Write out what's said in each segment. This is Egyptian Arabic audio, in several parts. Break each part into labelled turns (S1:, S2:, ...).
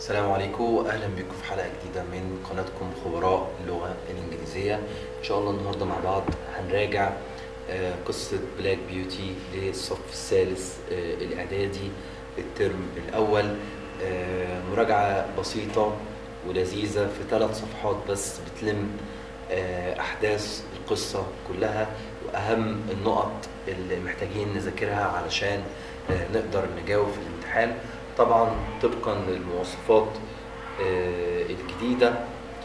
S1: السلام عليكم واهلا بكم في حلقه جديده من قناتكم خبراء اللغه الانجليزيه ان شاء الله النهارده مع بعض هنراجع آه، قصه بلاك بيوتي للصف الثالث آه، الاعدادي الترم الاول آه، مراجعه بسيطه ولذيذه في ثلاث صفحات بس بتلم آه، احداث القصه كلها واهم النقط اللي محتاجين نذاكرها علشان آه، نقدر نجاوب في الامتحان طبعا طبقا للمواصفات آه، الجديدة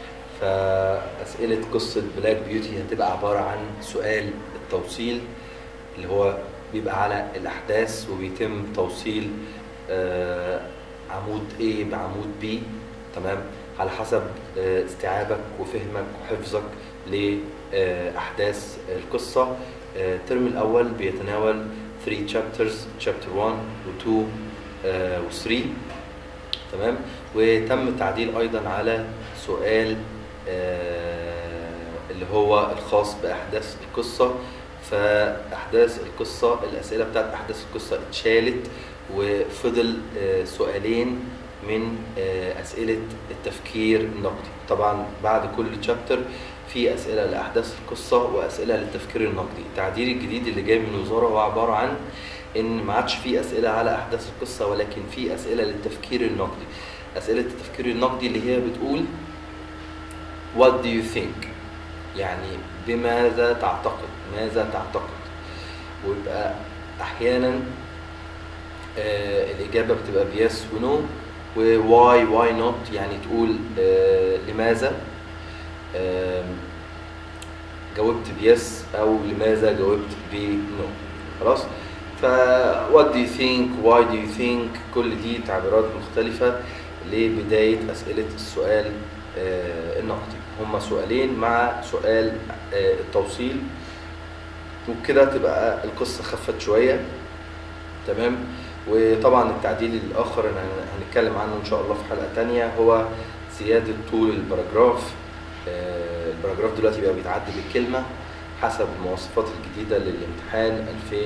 S1: فأسئلة قصة بلاك بيوتي هتبقى عبارة عن سؤال التوصيل اللي هو بيبقى على الأحداث وبيتم توصيل آه، عمود A بعمود B تمام على حسب آه، استيعابك وفهمك وحفظك لأحداث القصة آه، الترم الأول بيتناول 3 chapters chapter 1 و 2 آه، و 3 تمام وتم التعديل ايضا على سؤال آه، اللي هو الخاص باحداث القصه فاحداث القصه الاسئله بتاعت احداث القصه اتشالت وفضل آه، سؤالين من آه، اسئله التفكير النقدي طبعا بعد كل تشابتر في اسئله لاحداث القصه واسئله للتفكير النقدي التعديل الجديد اللي جاي من الوزاره هو عباره عن ان ما عادش في اسئله على احداث القصه ولكن في اسئله للتفكير النقدي اسئله التفكير النقدي اللي هي بتقول what do you think يعني بماذا تعتقد ماذا تعتقد ويبقى احيانا آه الاجابه بتبقى بيس ونو وواي واي نوت يعني تقول آه لماذا آم، جاوبت بيس او لماذا جاوبت بنو خلاص ف what do you think why do you think كل دي تعبيرات مختلفة لبداية أسئلة السؤال آه، النقدي هما سؤالين مع سؤال آه، التوصيل وبكده تبقى القصة خفت شوية تمام وطبعا التعديل الآخر اللي هن- هنتكلم عنه إن شاء الله في حلقة تانية هو زيادة طول الباراجراف آه، الباراجراف دلوقتي بقى بيتعدي بالكلمة حسب المواصفات الجديدة للامتحان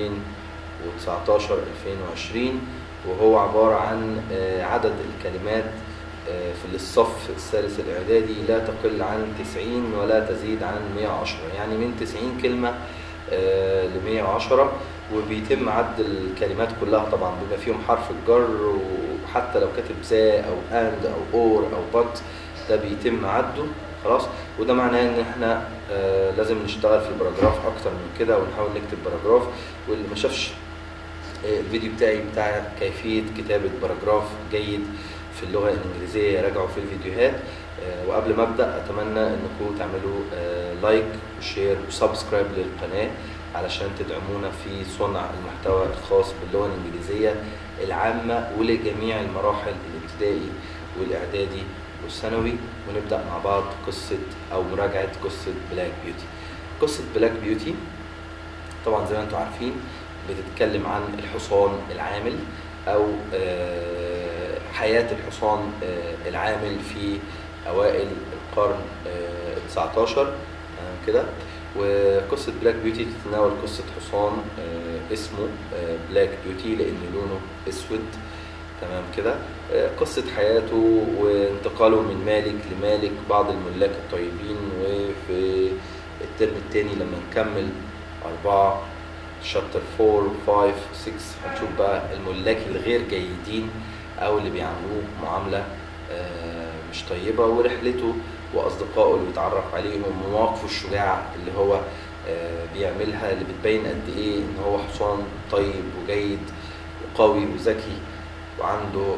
S1: 2019 2020 وهو عبارة عن آه، عدد الكلمات آه، في الصف الثالث الإعدادي لا تقل عن 90 ولا تزيد عن 110 يعني من 90 كلمة ل 110 وبيتم عد الكلمات كلها طبعا بيبقى فيهم حرف الجر وحتى لو كاتب ذا او اند او اور او بط ده بيتم عده خلاص وده معناه ان احنا آه لازم نشتغل في الباراجراف اكتر من كده ونحاول نكتب باراجراف واللي ما شافش آه، الفيديو بتاعي بتاع كيفية كتابة باراجراف جيد في اللغة الإنجليزية راجعوا في الفيديوهات آه، وقبل ما أبدأ أتمنى إنكم تعملوا آه، لايك وشير وسبسكرايب للقناة علشان تدعمونا في صنع المحتوى الخاص باللغة الإنجليزية العامة ولجميع المراحل الابتدائي والإعدادي والثانوي ونبدأ مع بعض قصة أو مراجعة قصة بلاك بيوتي قصة بلاك بيوتي طبعا زي ما انتم عارفين بتتكلم عن الحصان العامل او آه، حياة الحصان آه، العامل في اوائل القرن آه، 19 آه، كده وقصة بلاك بيوتي تتناول قصة حصان آه، اسمه آه، بلاك بيوتي لأن لونه أسود تمام كده آه، قصة حياته وانتقاله من مالك لمالك بعض الملاك الطيبين وفي الترم التاني لما نكمل أربعة شابتر 4 5 6 هنشوف بقى الملاك الغير جيدين أو اللي بيعاملوه معاملة آه، مش طيبة ورحلته وأصدقائه اللي بيتعرف عليهم ومواقفه الشجاعة اللي هو آه، بيعملها اللي بتبين قد إيه إن هو حصان طيب وجيد وقوي وذكي وعنده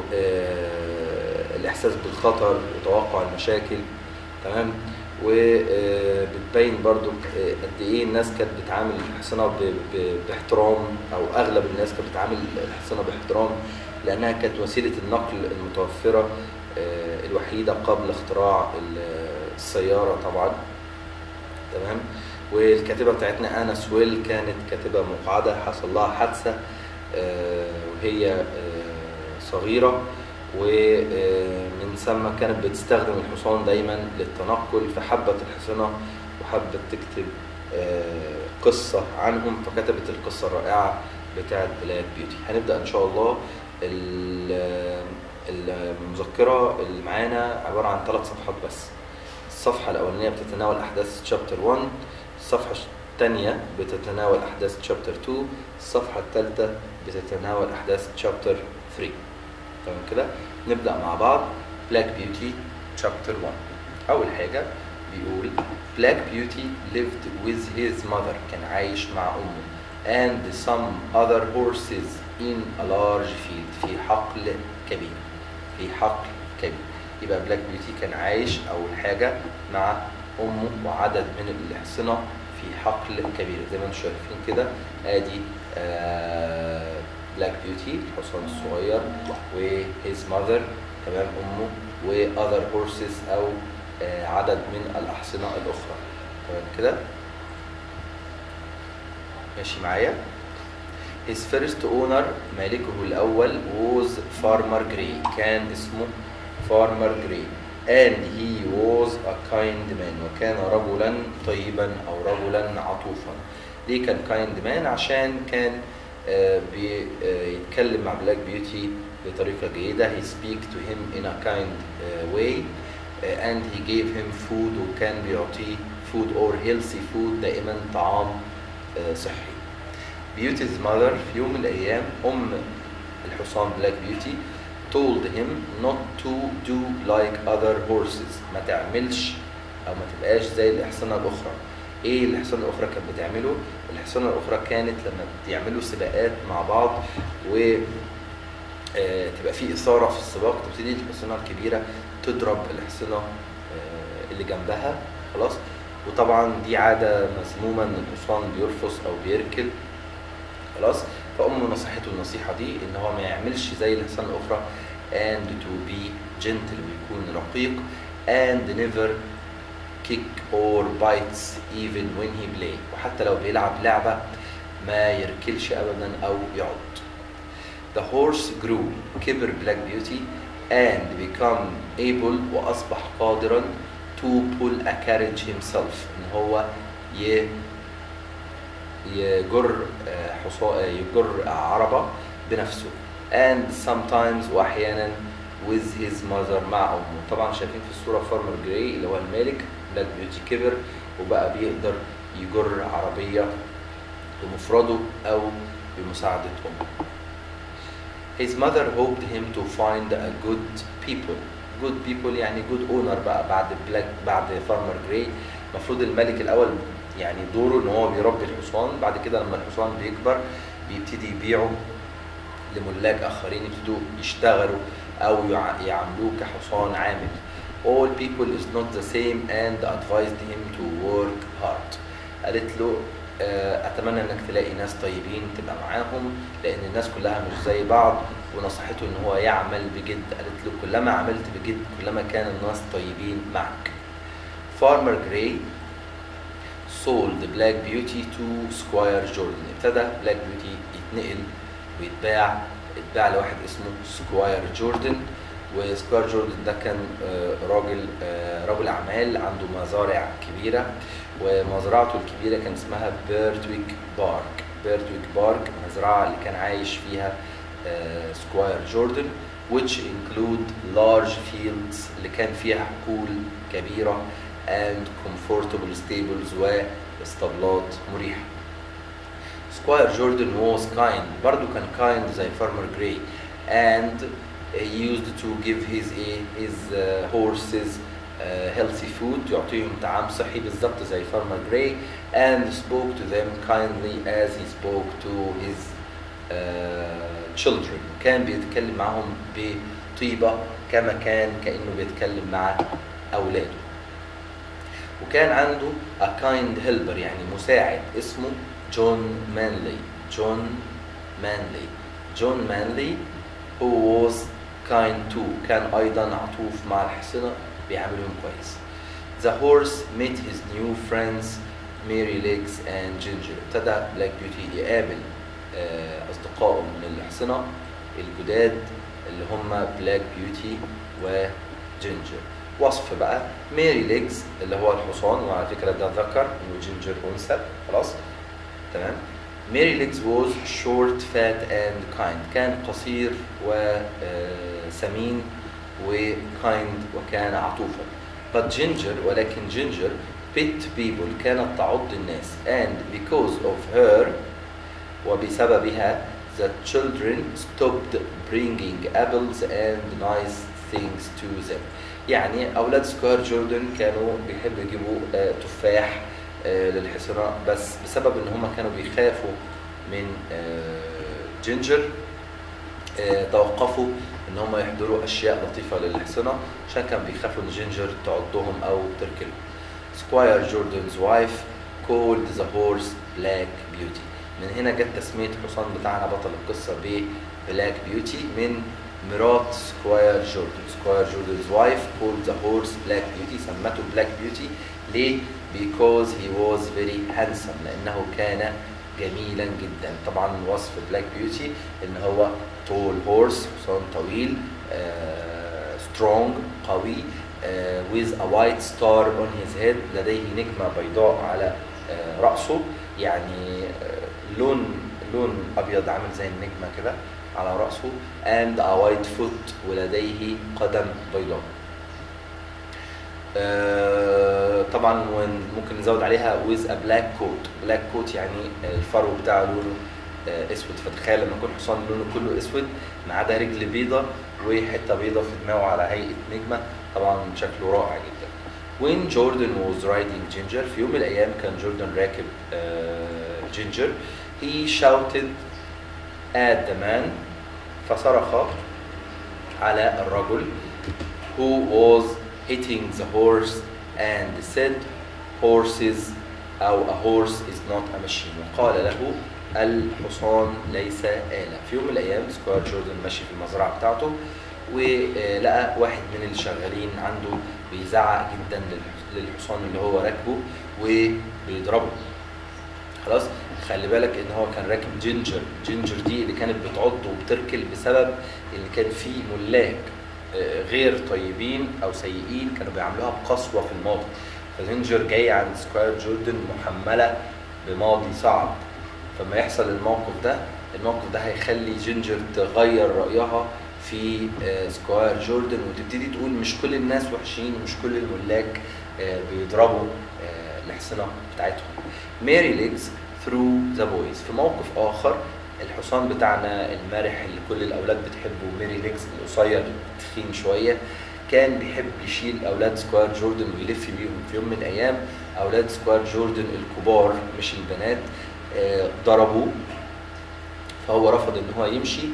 S1: آه، الإحساس بالخطر وتوقع المشاكل تمام وبتبين برضو آه، قد ايه الناس كانت بتعامل الحصانه ب- ب- باحترام او اغلب الناس كانت بتعامل الحصانه باحترام لانها كانت وسيله النقل المتوفره آه، الوحيده قبل اختراع ال- السياره طبعا تمام والكاتبه بتاعتنا انا سويل كانت كاتبه مقعده حصل لها حادثه آه، وهي آه، صغيره ومن ثم كانت بتستخدم الحصان دايما للتنقل فحبت الحصانه وحبت تكتب آه، قصه عنهم فكتبت القصه الرائعه بتاعت بلاك بيوتي هنبدا ان شاء الله ال- المذكره اللي معانا عباره عن ثلاث صفحات بس الصفحه الاولانيه بتتناول احداث شابتر 1 الصفحه الثانيه بتتناول احداث شابتر 2 الصفحه الثالثه بتتناول احداث شابتر 3 تمام كده نبدا مع بعض بلاك بيوتي شابتر 1 اول حاجه بيقول Black Beauty lived with his mother كان عايش مع أمه and some other horses in a large field في حقل كبير في حقل كبير يبقى بلاك بيوتي كان عايش أول حاجة مع أمه وعدد من الأحصنة في حقل كبير زي ما انتم شايفين كده ادي بلاك بيوتي الحصان الصغير وهيز ماذر تمام امه واذر هورسز او آه، عدد من الأحصنة الأخرى تمام كده ماشي معايا His first owner مالكه الأول was Farmer Gray كان اسمه Farmer Gray and he was a kind man وكان رجلا طيبا أو رجلا عطوفا ليه كان kind man عشان كان آه، بيتكلم مع بلاك بيوتي بطريقة جيدة he speak to him in a kind آه، way uh, and he gave him food وكان بيعطيه food or healthy food دائما طعام uh, صحي. Beauty's mother في يوم من الأيام أم الحصان بلاك بيوتي told him not to do like other horses ما تعملش أو ما تبقاش زي الأحصنة الأخرى. إيه الأحصنة الأخرى كانت بتعمله؟ الأحصنة الأخرى كانت لما بيعملوا سباقات مع بعض و آه، تبقى في إثارة في السباق تبتدي الحصانة الكبيرة تضرب الحصنة آه، اللي جنبها خلاص وطبعا دي عادة مذمومة إن الحصان بيرفص أو بيركل خلاص فأمه نصحته النصيحة دي إن هو ما يعملش زي الحصان الأخرى and to be gentle ويكون رقيق and never kick or bites even when he play وحتى لو بيلعب لعبة ما يركلش أبدا أو يعض The horse grew كبر بلاك بيوتي and become able وأصبح قادرا to pull a carriage himself إن هو ي يجر آه، حصا يجر عربة بنفسه and sometimes وأحيانا with his mother مع أمه طبعا شايفين في الصورة فارمر جراي اللي هو المالك بلاك بيوتي كبر وبقى بيقدر يجر عربية بمفرده أو بمساعدة أمه His mother hoped him to find a good people. Good people يعني good owner بقى بعد بلاك بعد فارمر جراي المفروض الملك الأول يعني دوره إن هو بيربي الحصان بعد كده لما الحصان بيكبر بيبتدي يبيعه لملاك آخرين يبتدوا يشتغلوا أو يع- يعاملوه كحصان عامل. All people is not the same and advised him to work hard. قالت له آه، اتمنى انك تلاقي ناس طيبين تبقى معاهم لان الناس كلها مش زي بعض ونصحته ان هو يعمل بجد قالت له كلما عملت بجد كلما كان الناس طيبين معك فارمر جراي sold بلاك بيوتي تو سكواير جوردن ابتدى بلاك بيوتي يتنقل ويتباع اتباع لواحد اسمه سكواير جوردن وسكواير جوردن ده كان آه، راجل آه، رجل اعمال عنده مزارع كبيره ومزرعته الكبيره كان اسمها بيرتويك بارك بيرتويك بارك المزرعه اللي كان عايش فيها آه، سكواير جوردن which include large fields اللي كان فيها حقول كبيره and comfortable stables واسطبلات مريحه سكواير جوردن was kind برضه كان kind زي فارمر جراي and he used to give his his uh, horses uh, healthy food يعطيهم طعام صحي بالظبط زي فارمر جراي and spoke to them kindly as he spoke to his uh, children كان بيتكلم معهم بطيبة كما كان كأنه بيتكلم مع أولاده وكان عنده a kind helper يعني مساعد اسمه جون مانلي جون مانلي جون مانلي who was kind too كان أيضا عطوف مع الحصنة بيعاملهم كويس The horse met his new friends Mary Legs and Ginger ابتدى بلاك بيوتي يقابل آه، أصدقائه من الحصنة الجداد اللي هم بلاك بيوتي وجينجر وصف بقى ميري ليجز اللي هو الحصان وعلى فكرة ده ذكر وجينجر أنثى خلاص تمام ميري ليجز was short fat and kind كان قصير وسمين وكايند وكان عطوفا but ginger ولكن ginger pit people كانت تعض الناس and because of her وبسببها the children stopped bringing apples and nice things to them يعني اولاد سكوير جوردن كانوا بيحبوا يجيبوا آه، تفاح آه، للحصنة بس بسبب ان هم كانوا بيخافوا من آه، جينجر آه، توقفوا ان هم يحضروا اشياء لطيفه للحصنه عشان كان بيخافوا ان جينجر تعضهم او تركلهم سكواير جوردنز وايف كولد ذا هورس بلاك بيوتي من هنا جت تسميه الحصان بتاعنا بطل القصه ببلاك بيوتي من مرات سكواير جوردن سكواير جوردنز وايف كولد ذا هورس بلاك بيوتي سمته بلاك بيوتي ليه؟ because he was very handsome لانه كان جميلا جدا طبعا وصف بلاك بيوتي ان هو تول هورس حصان طويل سترونج قوي آه، with a white star on his head لديه نجمة بيضاء على آه، رأسه يعني آه، لون لون أبيض عامل زي النجمة كده على رأسه and a white foot ولديه قدم بيضاء آه، طبعا ون- ممكن نزود عليها with a black coat black coat يعني الفرو بتاعه لونه آه، اسود فتخيل لما يكون حصان لونه كله اسود ما عدا رجل بيضة وحته بيضة في دماغه على هيئة نجمة طبعا شكله رائع جدا when Jordan was riding Ginger في يوم من الأيام كان جوردن راكب آه، جينجر he shouted at the man فصرخ على الرجل who was hitting the horse and said horses أو a horse is not a machine وقال له الحصان ليس آلة في يوم من الأيام سكوير جوردن ماشي في المزرعة بتاعته ولقى واحد من الشغالين عنده بيزعق جدا للح- للحصان اللي هو راكبه وبيضربه خلاص خلي بالك ان هو كان راكب جينجر جينجر دي اللي كانت بتعض وبتركل بسبب ان كان في ملاك آه، غير طيبين او سيئين كانوا بيعاملوها بقسوه في الماضي فجينجر جاي عند سكوير جوردن محمله بماضي صعب فما يحصل الموقف ده الموقف ده هيخلي جينجر تغير رايها في آه، سكوير جوردن وتبتدي تقول مش كل الناس وحشين ومش كل الملاك آه، بيضربوا آه، الحصنه بتاعتهم ماري ليجز ثرو ذا بويز في موقف اخر الحصان بتاعنا المرح اللي كل الاولاد بتحبه ماري ليجز القصير التخين شويه كان بيحب يشيل اولاد سكوير جوردن ويلف بيهم في يوم من الايام اولاد سكوير جوردن الكبار مش البنات آه، ضربوه فهو رفض ان هو يمشي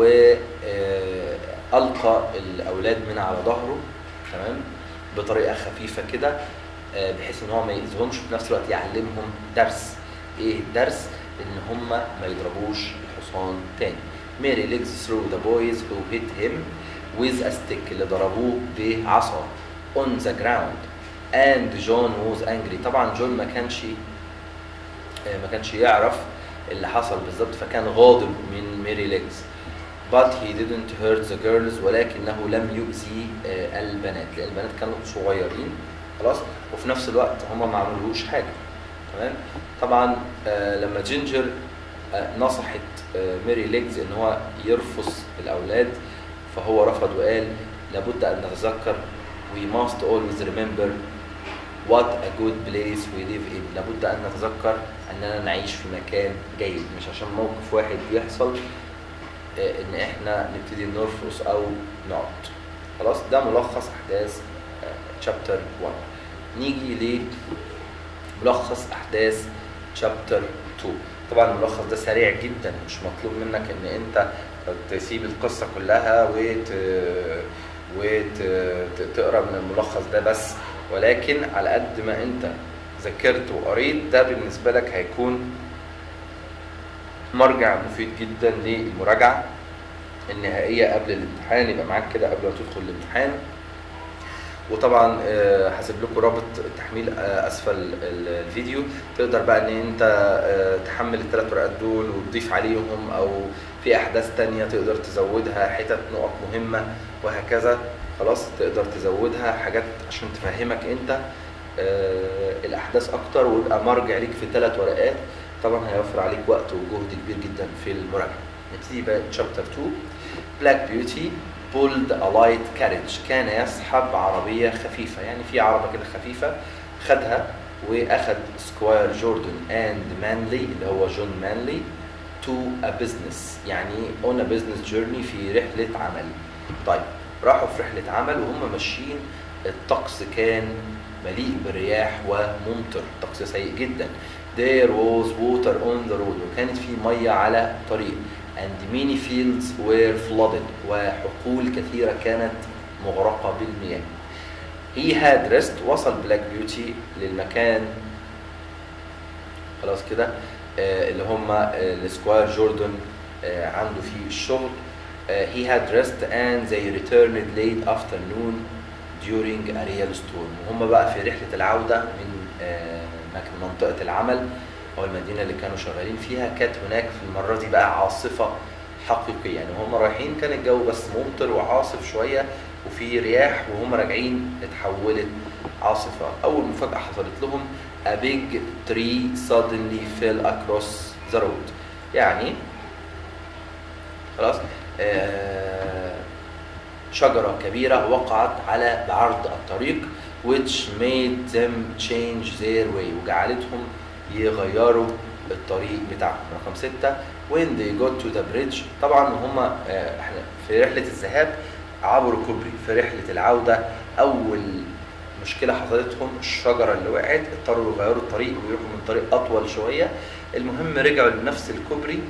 S1: والقى الاولاد من على ظهره تمام بطريقه خفيفه كده آه، بحيث ان هو ما يأذيهمش وفي نفس الوقت يعلمهم درس ايه الدرس ان هم ما يضربوش الحصان تاني ماري ليجز ثرو ذا بويز who hit him with a stick اللي ضربوه بعصا on the ground and John was angry طبعا جون ما كانش آه، ما كانش يعرف اللي حصل بالظبط فكان غاضب من ميري ليجز but he didn't hurt the girls ولكنه لم يؤذي آه، البنات لان البنات كانوا صغيرين خلاص وفي نفس الوقت هم ما عملوش حاجه تمام طبعا آه، لما جينجر آه، نصحت آه، ميري ليجز ان هو يرفض الاولاد فهو رفض وقال لابد ان نتذكر we must always remember what a good place we live in لابد ان نتذكر اننا نعيش في مكان جيد مش عشان موقف واحد يحصل آه، ان احنا نبتدي نرفض او نقعد خلاص ده ملخص احداث تشابتر 1 نيجي لملخص احداث تشابتر 2 طبعا الملخص ده سريع جدا مش مطلوب منك ان انت تسيب القصه كلها وت وتقرا من الملخص ده بس ولكن على قد ما انت ذاكرت وقريت ده بالنسبه لك هيكون مرجع مفيد جدا للمراجعه النهائيه قبل الامتحان يبقى معاك كده قبل ما تدخل الامتحان وطبعا آه، هسيب لكم رابط التحميل آه، اسفل ال- الفيديو تقدر بقى ان انت آه، تحمل الثلاث ورقات دول وتضيف عليهم او في احداث تانية تقدر تزودها حتت نقط مهمة وهكذا خلاص تقدر تزودها حاجات عشان تفهمك انت آه، الاحداث اكتر ويبقى مرجع ليك في ثلاث ورقات طبعا هيوفر عليك وقت وجهد كبير جدا في المراجعه نبتدي بقى تشابتر 2 بلاك بيوتي بولد الايت كاريج كان يسحب عربيه خفيفه يعني في عربه كده خفيفه خدها واخد سكواير جوردن اند مانلي اللي هو جون مانلي تو ا بزنس يعني اون ا بزنس جيرني في رحله عمل طيب راحوا في رحله عمل وهم ماشيين الطقس كان مليء بالرياح وممطر طقس سيء جدا there was water on the road وكانت في ميه على الطريق and many fields were flooded وحقول كثيره كانت مغرقه بالمياه he had rest وصل بلاك بيوتي للمكان خلاص كده آه، اللي هم السكواير جوردن آه، عنده فيه الشغل آه، he had rest and they returned late afternoon during a real storm وهم بقى في رحلة العودة من آه، مك- منطقة العمل أو المدينة اللي كانوا شغالين فيها كانت هناك في المرة دي بقى عاصفة حقيقية يعني هم رايحين كان الجو بس ممطر وعاصف شوية وفي رياح وهم راجعين اتحولت عاصفة أول مفاجأة حصلت لهم a big tree suddenly fell across the road يعني خلاص آه شجرة كبيرة وقعت على بعرض الطريق which made them change their way وجعلتهم يغيروا الطريق بتاعهم رقم ستة when they got to the bridge طبعا هم آه، احنا في رحلة الذهاب عبروا كوبري في رحلة العودة أول مشكلة حصلتهم الشجرة اللي وقعت اضطروا يغيروا الطريق ويروحوا من طريق أطول شوية المهم رجعوا لنفس الكوبري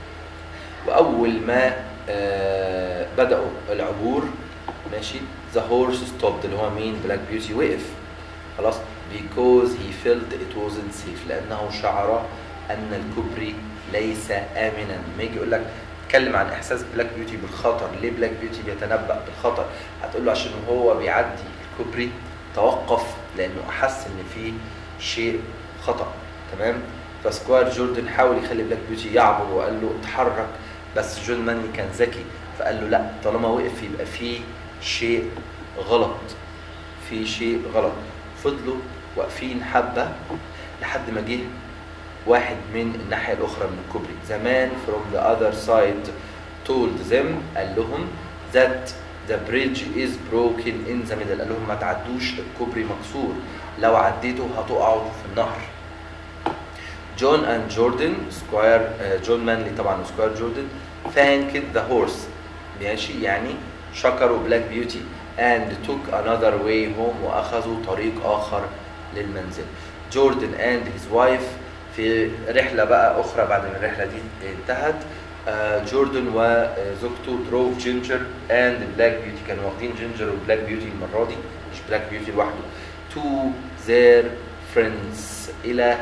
S1: واول ما آه بداوا العبور ماشي ذا هورس ستوبد اللي هو مين بلاك بيوتي وقف خلاص because he felt it wasn't safe لانه شعر ان الكوبري ليس امنا لما يجي يقول لك اتكلم عن احساس بلاك بيوتي بالخطر ليه بلاك بيوتي بيتنبأ بالخطر هتقول له عشان هو بيعدي الكوبري توقف لانه احس ان في شيء خطأ تمام فسكوير جوردن حاول يخلي بلاك بيوتي يعبر وقال له اتحرك بس جون مانلي كان ذكي فقال له لا طالما وقف يبقى في شيء غلط في شيء غلط فضلوا واقفين حبه لحد ما جه واحد من الناحيه الاخرى من الكوبري زمان from the other side told them قال لهم that the bridge is broken in the middle قال لهم ما تعدوش الكوبري مكسور لو عديتوا هتقعوا في النهر جون اند جوردن سكواير جون مانلي طبعا وسكواير جوردن thanked the horse ماشي يعني شكروا بلاك بيوتي and took another way home واخذوا طريق اخر للمنزل جوردن and his wife في رحله بقى اخرى بعد ما الرحله دي انتهت آه، جوردن وزوجته دروف جينجر اند بلاك بيوتي كانوا واخدين جينجر وبلاك بيوتي المره دي مش بلاك بيوتي لوحده to their friends الى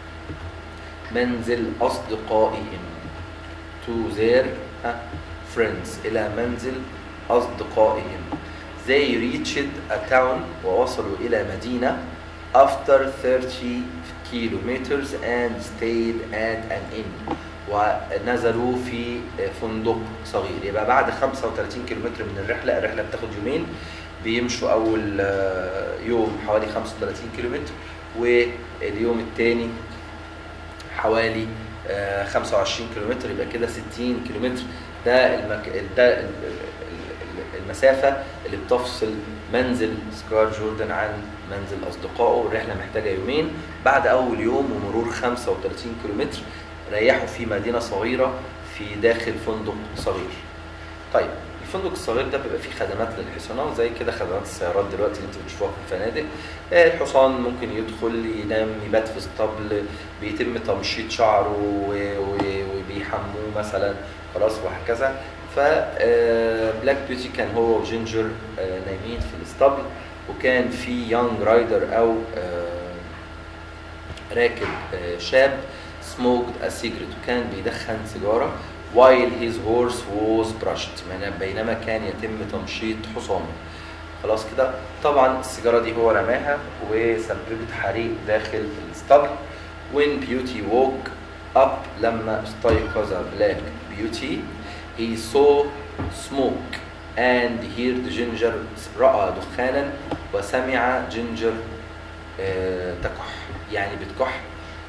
S1: منزل أصدقائهم to their ها, friends إلى منزل أصدقائهم they reached a town ووصلوا إلى مدينة after 30 kilometers and stayed at an inn ونزلوا في فندق صغير يبقى بعد 35 كيلومتر من الرحلة الرحلة بتاخد يومين بيمشوا أول آه، يوم حوالي 35 كيلومتر واليوم الثاني حوالي آه، 25 كيلومتر يبقى كده 60 كيلومتر ده المك... ده ال- ال- المسافة اللي بتفصل منزل سكار جوردن عن منزل أصدقائه الرحلة محتاجة يومين بعد أول يوم ومرور 35 كيلومتر ريحوا في مدينة صغيرة في داخل فندق صغير طيب الفندق الصغير ده بيبقى فيه خدمات للحصانة زي كده خدمات السيارات دلوقتي اللي انتوا بتشوفوها في الفنادق آه، الحصان ممكن يدخل ينام يبات في اسطبل بيتم تمشيط شعره و- و- وبيحموه مثلا خلاص وهكذا ف بلاك بيوتي كان هو وجينجر آه، نايمين في الاسطبل وكان في يونج رايدر او آه، راكب آه، شاب smoked a cigarette وكان بيدخن سيجارة while his horse was brushed يعني بينما كان يتم تمشيط حصانه خلاص كده طبعا السيجارة دي هو رماها وسببت حريق داخل الاسطبل when beauty woke up لما استيقظ بلاك بيوتي he saw smoke and heard ginger رأى دخانا وسمع جينجر آه، تكح يعني بتكح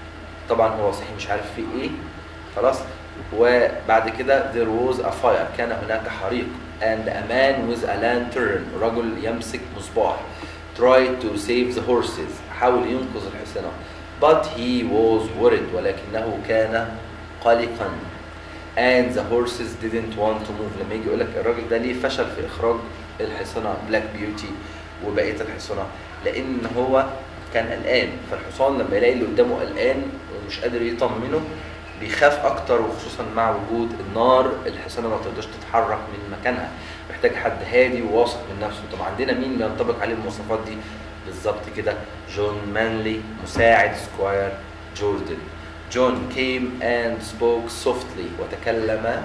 S1: طبعا هو صحي مش عارف في ايه خلاص وبعد كده there was a fire كان هناك حريق and a man with a lantern رجل يمسك مصباح tried to save the horses حاول ينقذ الحصنة but he was worried ولكنه كان قلقا and the horses didn't want to move لما يجي يقول لك الراجل ده ليه فشل في اخراج الحصنة بلاك بيوتي وبقية الحصنة لان هو كان قلقان فالحصان لما يلاقي اللي قدامه قلقان ومش قادر يطمنه بيخاف اكتر وخصوصا مع وجود النار الحصانه ما تقدرش تتحرك من مكانها محتاج حد هادي وواثق من نفسه طب عندنا مين بينطبق عليه المواصفات دي بالظبط كده جون مانلي مساعد سكواير جوردن جون came and spoke softly وتكلم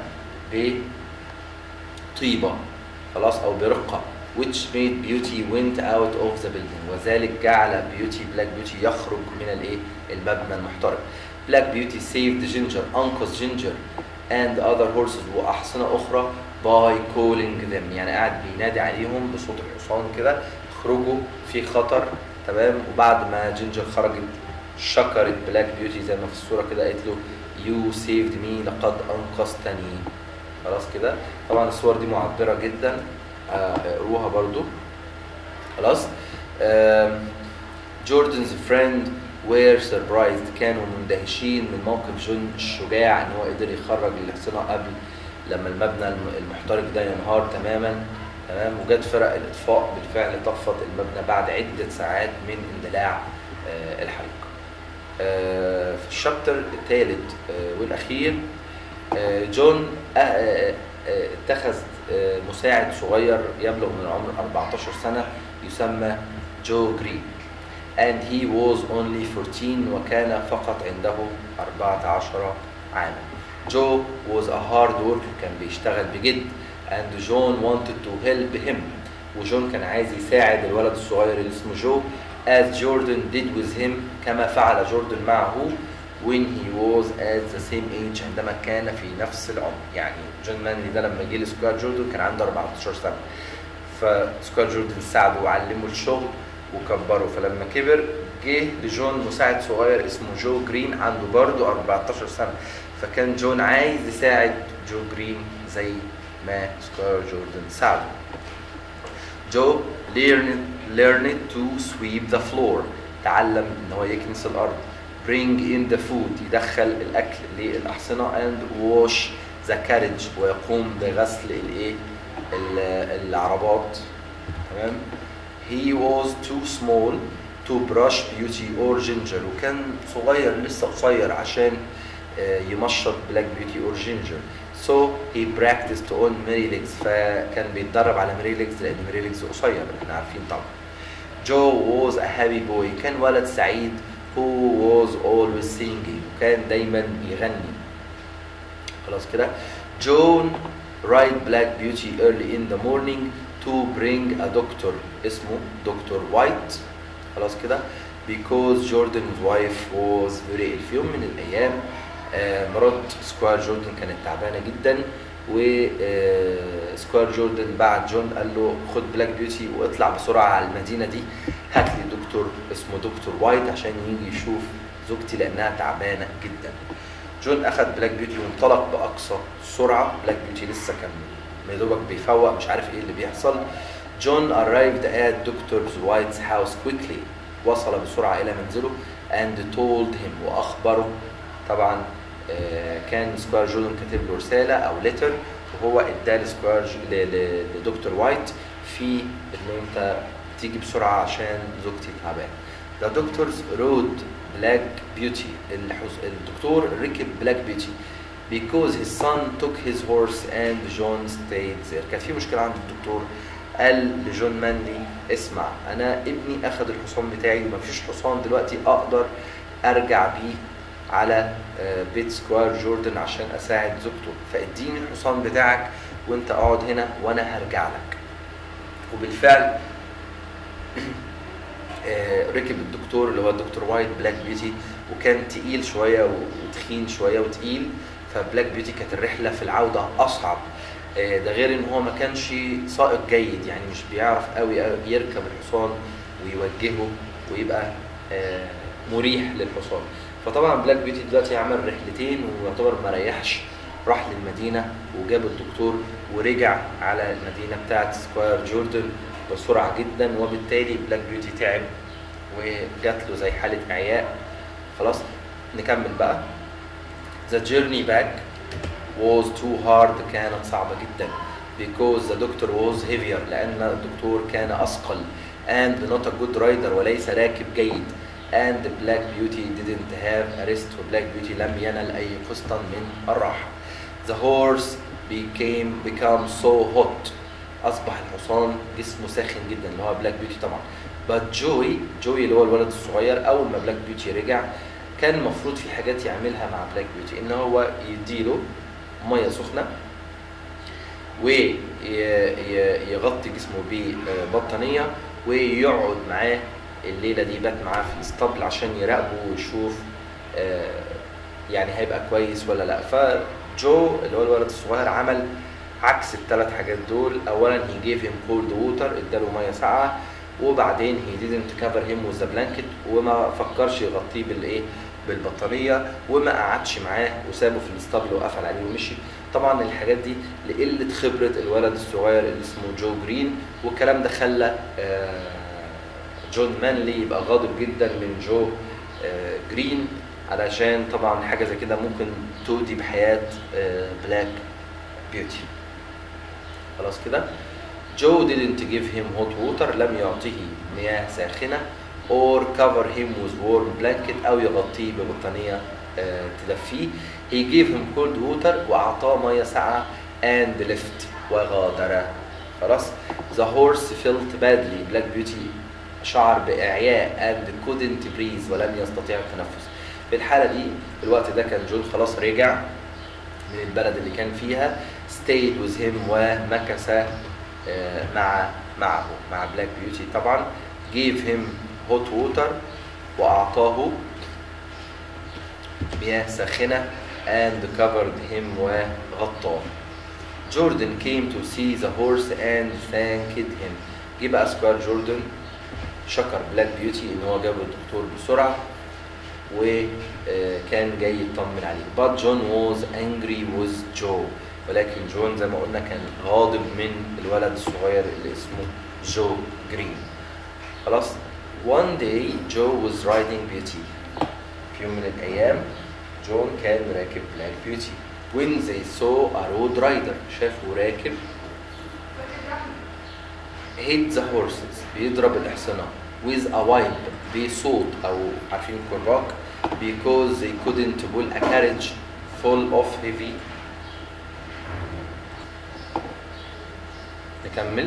S1: بطيبة خلاص أو برقة which made beauty went out of the building وذلك جعل بيوتي بلاك بيوتي يخرج من الايه المبنى المحترق بلاك بيوتي saved جينجر أنقذ جينجر and other horses وأحصنة أخرى by calling them يعني قاعد بينادي عليهم بصوت الحصان كده اخرجوا في خطر تمام وبعد ما جينجر خرجت شكرت بلاك بيوتي زي ما في الصورة كده قالت له you saved me لقد أنقذتني خلاص كده طبعا الصور دي معبرة جدا آه، اقروها برضو خلاص جوردنز فريند وير سربرايزد كانوا مندهشين من موقف جون الشجاع ان هو قدر يخرج الحصنه قبل لما المبنى الم- المحترق ده ينهار تماما تمام وجت فرق الاطفاء بالفعل طفت المبنى بعد عده ساعات من اندلاع آه، الحريق. آه، في الشابتر الثالث آه، والاخير آه، جون آه، آه، آه، اتخذ آه، مساعد صغير يبلغ من العمر 14 سنة يسمى جو جرين and he was only 14 وكان فقط عنده 14 عاما جو was a hard worker كان بيشتغل بجد and John wanted to help him وجون كان عايز يساعد الولد الصغير اللي اسمه جو as Jordan did with him كما فعل جوردن معه when he was at the same age عندما كان في نفس العمر يعني جون مانلي ده لما جه لسكواد جوردن كان عنده 14 سنه فسكواد جوردن ساعده وعلمه الشغل وكبره فلما كبر جه لجون مساعد صغير اسمه جو جرين عنده برضه 14 سنه فكان جون عايز يساعد جو جرين زي ما سكواد جوردن ساعده جو learned, learned to sweep the floor تعلم ان هو يكنس الارض bring in the food يدخل الاكل للاحصنه and wash the carriage ويقوم بغسل الايه ال- العربات تمام he was too small to brush beauty or ginger وكان صغير لسه قصير عشان آه، يمشط بلاك بيوتي اور جينجر so he practiced on ميري ليجز فكان بيتدرب على ميري ليجز لان ميري ليجز قصير احنا عارفين طبعا جو was a happy boy كان ولد سعيد who was always singing وكان دايما بيغني خلاص كده جون write black beauty early in the morning to bring a doctor اسمه دكتور وايت خلاص كده because Jordan's wife was very ill في يوم من الايام آه، مرات سكوير جوردن كانت تعبانه جدا وسكوير جوردن بعت جون قال له خد بلاك بيوتي واطلع بسرعه على المدينه دي هات لي دكتور اسمه دكتور وايت عشان يجي يشوف زوجتي لانها تعبانه جدا جون اخذ بلاك بيوتي وانطلق باقصى سرعه بلاك بيوتي لسه كان يا دوبك بيفوق مش عارف ايه اللي بيحصل جون arrived at دكتور وايت's house quickly وصل بسرعه الى منزله and told him واخبره طبعا آه، كان سكوير جوردن كاتب له رساله او ليتر وهو اداه لسكوير ج- ل- ل- لدكتور وايت في ان انت تيجي بسرعه عشان زوجتي تعبانه. The doctors rode black beauty الحس- الدكتور ركب بلاك بيوتي because his son took his horse and John stayed there كانت في مشكله عند الدكتور قال لجون مانلي اسمع انا ابني اخذ الحصان بتاعي ومفيش حصان دلوقتي اقدر ارجع بيه على آه، بيت سكوير جوردن عشان اساعد زوجته فاديني الحصان بتاعك وانت اقعد هنا وانا هرجع لك وبالفعل آه، ركب الدكتور اللي هو الدكتور وايت بلاك بيوتي وكان تقيل شويه وتخين شويه وتقيل فبلاك بيوتي كانت الرحله في العوده اصعب آه، ده غير ان هو ما كانش سائق جيد يعني مش بيعرف قوي قوي يركب الحصان ويوجهه ويبقى آه، مريح للحصان فطبعا بلاك بيوتي دلوقتي عمل رحلتين ويعتبر ما ريحش راح للمدينه وجاب الدكتور ورجع على المدينه بتاعت سكوير جوردن بسرعه جدا وبالتالي بلاك بيوتي تعب وجات له زي حاله اعياء خلاص نكمل بقى The journey back was too hard كانت صعبة جدا because the doctor was heavier لأن الدكتور كان أثقل and not a good rider وليس راكب جيد and Black Beauty didn't have a rest وبلاك بيوتي لم ينل أي قسطا من الراحة the horse became become so hot أصبح الحصان جسمه ساخن جدا اللي هو بلاك بيوتي طبعا but جوي جوي اللي هو الولد الصغير أول ما بلاك بيوتي رجع كان المفروض في حاجات يعملها مع بلاك بيوتي ان هو يديله ميه سخنه ويغطي جسمه ببطانيه ويقعد معاه الليله دي بات معاه في الاسطبل عشان يراقبه ويشوف آه، يعني هيبقى كويس ولا لا فجو اللي هو الولد الصغير عمل عكس الثلاث حاجات دول اولا هي جيف هيم كولد ووتر اداله ميه ساقعه وبعدين هي didn't cover him with the blanket وما فكرش يغطيه بالايه بالبطاريه وما قعدش معاه وسابه في الاسطبل وقفل عليه ومشي طبعا الحاجات دي لقله خبره الولد الصغير اللي اسمه جو جرين والكلام ده خلى آه، جون مانلي يبقى غاضب جدا من جو آه، جرين علشان طبعا حاجه زي كده ممكن تودي بحياه آه، بلاك بيوتي خلاص كده جو didn't give him hot water لم يعطيه مياه ساخنة or cover him with warm blanket أو يغطيه ببطانية آه، تدفيه he gave him cold water وأعطاه مية ساقعة and left وغادر خلاص the horse felt badly black beauty شعر بإعياء and couldn't breathe ولم يستطيع التنفس في الحالة دي في الوقت ده كان جون خلاص رجع من البلد اللي كان فيها stayed with him ومكث آه، مع معه مع بلاك بيوتي طبعا gave him hot water وأعطاه مياه ساخنة and covered him وغطاه جوردن came to see the horse and thanked him جه بقى سكوير جوردن شكر بلاك بيوتي ان هو جاب الدكتور بسرعه وكان جاي يطمن عليه but John was angry with Joe ولكن جون زي ما قلنا كان غاضب من الولد الصغير اللي اسمه جو جرين خلاص one day Joe was riding Beauty في يوم من الأيام جون كان راكب بلاك بيوتي when they saw a road rider شافوا راكب hit the horses بيضرب الأحصنة with a whip بصوت أو عارفين كراك because they couldn't pull a carriage full of heavy نكمل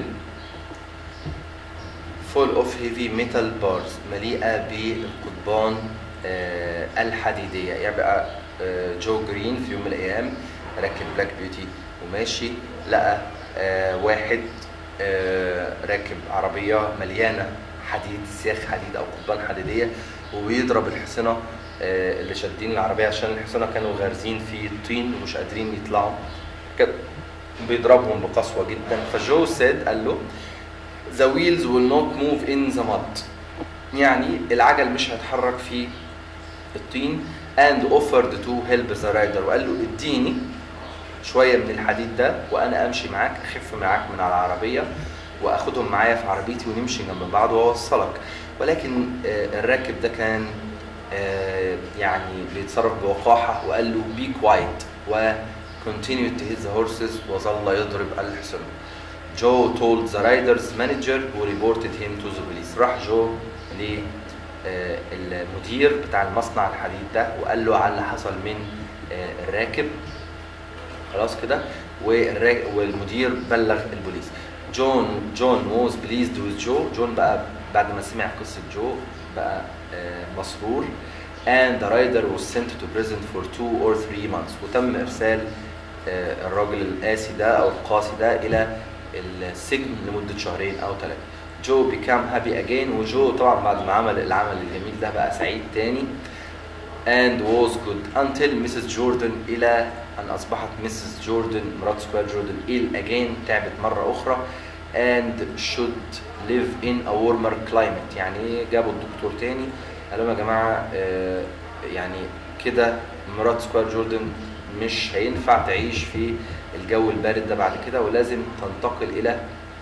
S1: full of heavy metal bars مليئة بالقضبان آه، الحديدية يعني بقى آه، جو جرين في يوم من الأيام راكب بلاك بيوتي وماشي لقى آه، واحد آه، راكب عربية مليانة حديد سياخ حديد أو قضبان حديدية وبيضرب الحصنة آه، اللي شادين العربية عشان الحصنة كانوا غارزين في الطين ومش قادرين يطلعوا كان بيضربهم بقسوة جدا فجو سيد قال له the wheels will not move in the mud يعني العجل مش هيتحرك في الطين and offered to help the rider وقال له اديني شوية من الحديد ده وأنا أمشي معاك أخف معاك من على العربية وأخدهم معايا في عربيتي ونمشي جنب بعض وأوصلك ولكن آه، الراكب ده كان آه، يعني بيتصرف بوقاحة وقال له be quiet و continued to hit the horses وظل يضرب الحصان جو told the rider's manager who reported him to the police راح جو ل آه، المدير بتاع المصنع الحديد ده وقال له على اللي حصل من آه، الراكب خلاص كده والرا- والمدير بلغ البوليس جون جون was pleased with جو جون بقى بعد ما سمع قصة جو بقى آه، مسرور and the rider was sent to prison for two or three months وتم إرسال آه، الراجل القاسي ده أو القاسي ده إلى السجن لمدة شهرين أو ثلاثة جو became happy again وجو طبعا بعد ما عمل العمل الجميل ده بقى سعيد تاني and was good until Mrs. Jordan إلى أن أصبحت Mrs. Jordan مرات سكوير جوردن ill again تعبت مرة أخرى and should live in a warmer climate يعني إيه جابوا الدكتور تاني قال لهم يا جماعة آه، يعني كده مرات سكوير جوردن مش هينفع تعيش في الجو البارد ده بعد كده ولازم تنتقل الى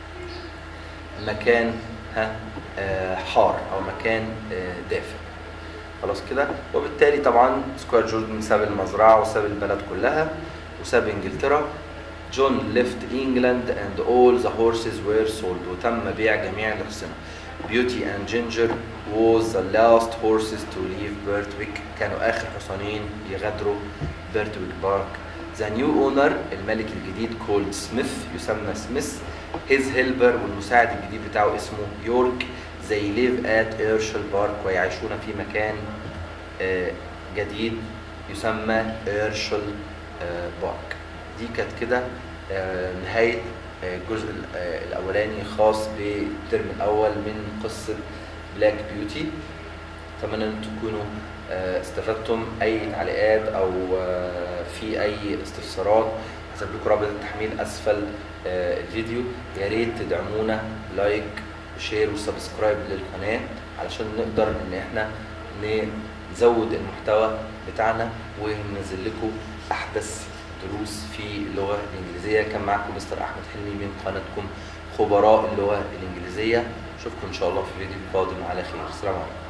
S1: مكان ها آه، حار او مكان آه، دافئ خلاص كده وبالتالي طبعا سكوير جوردن ساب المزرعه وساب البلد كلها وساب انجلترا جون ليفت انجلاند اند اول ذا هورسز وير سولد وتم بيع جميع الاحصنه بيوتي اند جينجر was the last horses to leave بيرتويك كانوا اخر حصانين يغادروا بيرتويك بارك The new owner الملك الجديد called سميث يسمى سميث his helper والمساعد الجديد بتاعه اسمه يورك they live at ايرشل بارك ويعيشون في مكان آه، جديد يسمى ايرشل آه، بارك دي كانت كده آه، نهاية آه، الجزء ال- آه، الأولاني خاص بالترم الأول من قصة بلاك بيوتي أتمنى إن انتوا تكونوا آه، استفدتم أي تعليقات أو آه، في أي استفسارات هسيب لكم رابط التحميل أسفل آه، الفيديو يا ريت تدعمونا لايك وشير وسبسكرايب للقناة علشان نقدر إن إحنا نزود المحتوى بتاعنا وننزل لكم أحدث دروس في اللغة الإنجليزية كان معكم مستر أحمد حلمي من قناتكم خبراء اللغة الإنجليزية أشوفكم إن شاء الله في فيديو قادم على خير السلام عليكم